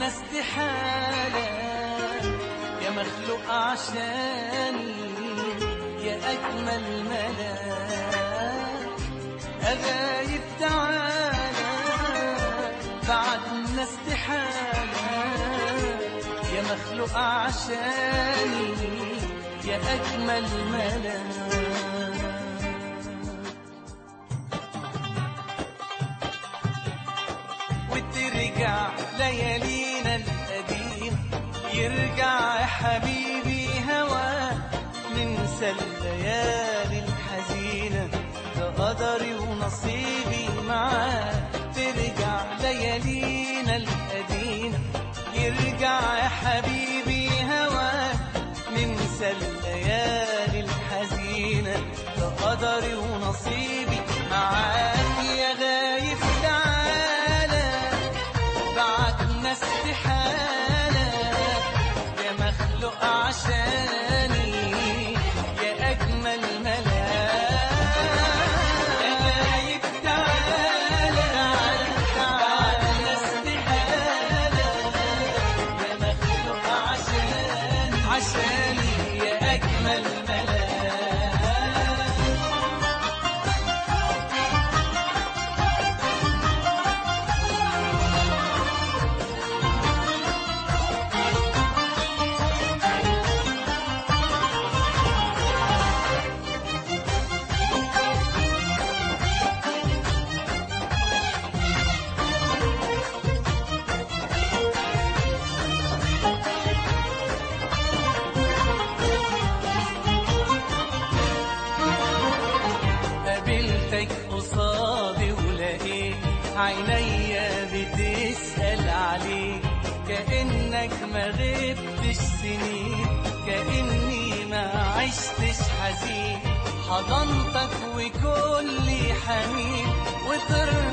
استحالة يا مخلوق عشاني يا أجمل ملاك أغايب تعالى بعدنا استحالة يا مخلوق عشاني يا أجمل ملاك وترجع ليالينا القديم يرجع يا حبيبي هواك ننسى الليالي الحزينة ده قدري ونصيبي معاك ترجع ليالينا القديمة يرجع يا حبيبي هواك ننسى الليالي الحزينة ده قدري ونصيبي معاك يا غايب تعالى بعدنا استحالة يا مخلوق عشاني يا أجمل ملاك يا غايب تعالى بعدنا استحالة يا مخلوق عشاني عشاني يا أجمل ملاك قابلتك قصادي ولقيت عينيا بتسأل عليك كأنك ما غبتش سنين كأني ما عشتش حزين حضنتك وكل حنين وترجع